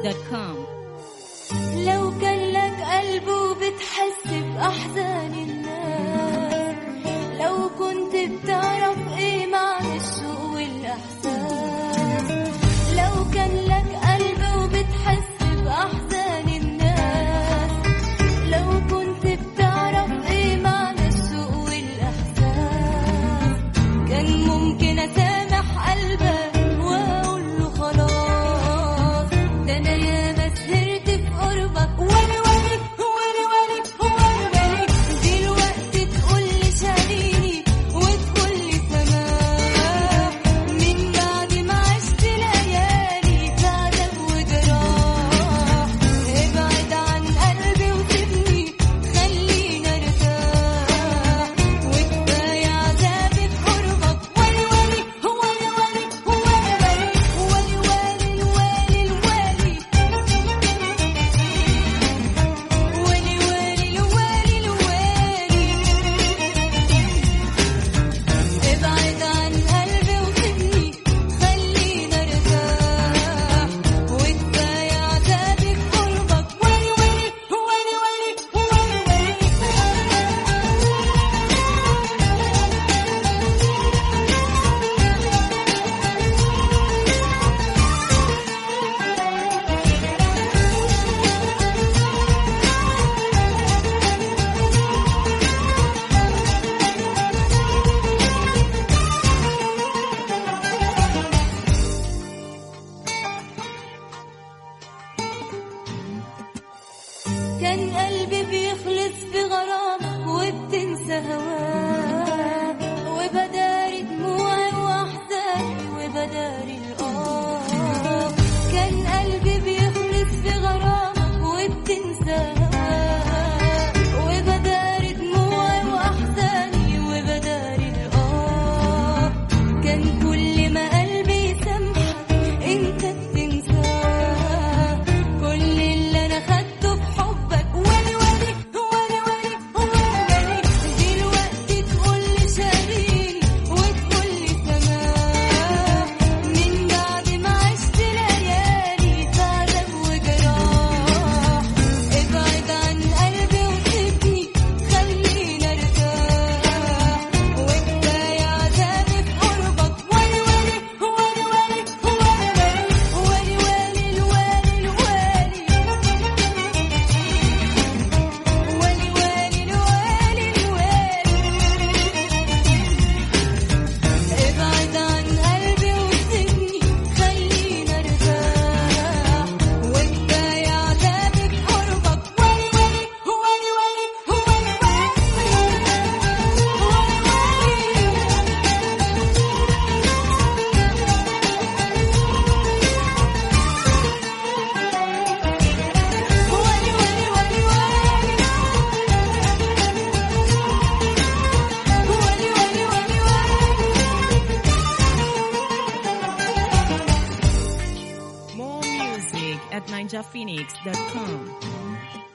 phoenix.com لو كان لك قلب وبتحس بأحزان الناس لو كنت بتعرف ايه معنى الشوق والإحساس لو كان لك قلب وبتحس بأحزان الناس لو كنت بتعرف ايه معنى الشوق والإحساس كان ممكن أسامح قلبك وأقول له خلاص ده أنا ياما سهرت في قربك وأنا ولي وأنا ولي وأنا ولي دلوقتي تقول لي شاريني وتقول لي سماح من بعد ما عشت ليالي تعب وجراح ابعد عن قلبي وسيبني خليني ارتاح وكفايه عذابي في قربك ولي ولي هو ولي ولي هو ولي ولي ولي الوالي الوالي ولي ولي الوالي الوالي ابعد عن قلبي وسيبني خليني ارتاح وكفايه عذابي في قربك ولي ولي ولي ولي كان قلبي بيخلص في غرامك وبتنسى هواك وبداري دموعي واحزاني وبداري الآه كان قلبي بيخلص في غرامك وبتنسى هواك وبداري دموعي واحزاني وبداري الآه كان كل ما قلبي يسامحك انت بتنساه كل اللي انا خدته في حبك ولي ولي ولي ولي ولي دلوقتي تقول لي شاريني وتقول لي سماح من بعد ما عشت ليالي تعب وجراح ابعد عن قلبي وسيبني خليني ارتاح وكفايه عذابي في قربك ولي ولي ولي ولي ولي ولي ولي الوالي الوالي ولي ولي الوالي الوالي ابعد عن قلبي وسيبني خليني ارتاح وكفايه عذابي في قربك ولي ولي ولي ولي ولي ولي ولي ولي ولي ولي More music at ninjaphoenix.com